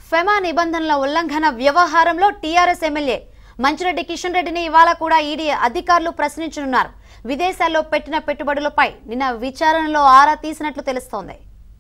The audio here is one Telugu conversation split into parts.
ఫెమా నిబంధనల ఉల్లంఘన వ్యవహారంలో టీఆర్ఎస్ ఎమ్మెల్యే మంచిరెడ్డి కిషన్ రెడ్డిని ఇవాళ కూడా ఈడీ అధికారులు ప్రశ్నించనున్నారు విదేశాల్లో పెట్టిన పెట్టుబడులపై నిన్న విచారణలో ఆరా తీసినట్లు తెలుస్తోంది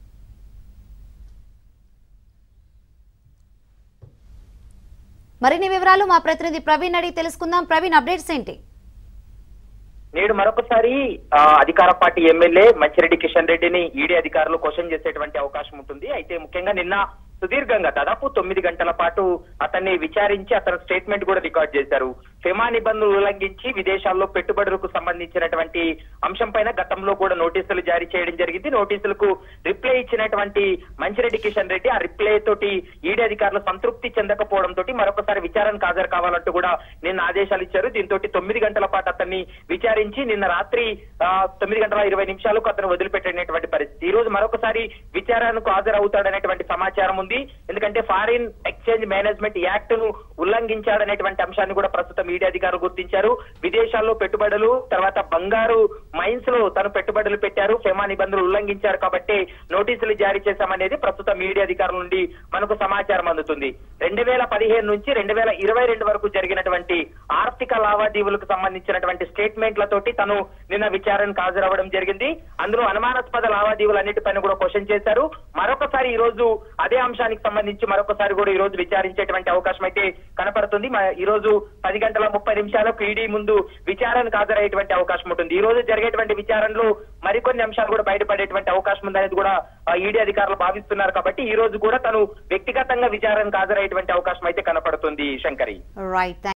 మరిన్ని వివరాలు మా ప్రతినిధి ప్రవీణ్ అడిగి తెలుసుకుందాం ప్రవీణ్ అప్డేట్స్ ఏంటి నేడు మరొకసారి ఆ, అధికార పార్టీ ఎమ్మెల్యే మచ్చిరెడ్డి కిషన్ రెడ్డిని ఈడీ అధికారులు క్వశ్చన్ చేసేటువంటి అవకాశం ఉంటుంది అయితే ముఖ్యంగా నిన్న సుదీర్ఘంగా దాదాపు తొమ్మిది గంటల పాటు అతన్ని విచారించి అతని స్టేట్మెంట్ కూడా రికార్డ్ చేశారు ఫెమా నిబంధనలు ఉల్లంఘించి విదేశాల్లో పెట్టుబడులకు సంబంధించినటువంటి అంశం పైన గతంలో కూడా నోటీసులు జారీ చేయడం జరిగింది నోటీసులకు రిప్లై ఇచ్చినటువంటి మంచిరెడ్డి కిషన్ రెడ్డి ఆ రిప్లై తోటి ఈడీ అధికారులు సంతృప్తి చెందకపోవడం తోటి మరొకసారి విచారణకు హాజరు కావాలంటూ కూడా నిన్న ఆదేశాలు ఇచ్చారు దీంతో తొమ్మిది గంటల పాటు అతన్ని విచారించి నిన్న రాత్రి ఆ, తొమ్మిది గంటల ఇరవై నిమిషాలకు అతను వదిలిపెట్టినటువంటి పరిస్థితి ఈ రోజు మరొకసారి విచారణకు హాజరవుతాడనేటువంటి సమాచారం ఉంది ఎందుకంటే ఫారిన్ ఎక్స్చేంజ్ మేనేజ్మెంట్ యాక్ట్ ను ఉల్లంఘించాడనేటువంటి అంశాన్ని కూడా ప్రస్తుతం మీడియా అధికారులు గుర్తించారు విదేశాల్లో పెట్టుబడులు తర్వాత బంగారు మైన్స్ లో తను పెట్టుబడులు పెట్టారు ఫెమా నిబంధనలు ఉల్లంఘించారు కాబట్టి నోటీసులు జారీ చేశామనేది ప్రస్తుతం మీడియా అధికారుల నుండి మనకు సమాచారం అందుతుంది రెండు వేల పదిహేను నుంచి రెండు వేల ఇరవై రెండు వరకు జరిగినటువంటి ఆర్థిక లావాదేవీలకు సంబంధించినటువంటి స్టేట్మెంట్లతోటి తను నిన్న విచారణకు హాజరవ్వడం జరిగింది అందులో అనుమానాస్పద లావాదేవీలు అన్నిటిపైన కూడా క్వశ్చన్ చేశారు మరొకసారి ఈ రోజు అదే అంశానికి సంబంధించి మరొకసారి కూడా ఈ రోజు విచారించేటువంటి అవకాశం అయితే కనపడుతుంది మ- ఈ రోజు పది గంటల ముప్పై నిమిషాలకు ఈడీ ముందు విచారణకు హాజరయ్యేటువంటి అవకాశం ఉంటుంది ఈ రోజు జరిగేటువంటి విచారణలో మరికొన్ని అంశాలు కూడా బయటపడేటువంటి అవకాశం ఉందనేది కూడా ఆ, ఈడీ అధికారులు భావిస్తున్నారు కాబట్టి ఈ రోజు కూడా తను వ్యక్తిగతంగా విచారణకు హాజరయ్యేటువంటి అవకాశం అయితే కనపడుతుంది శంకరి రైట్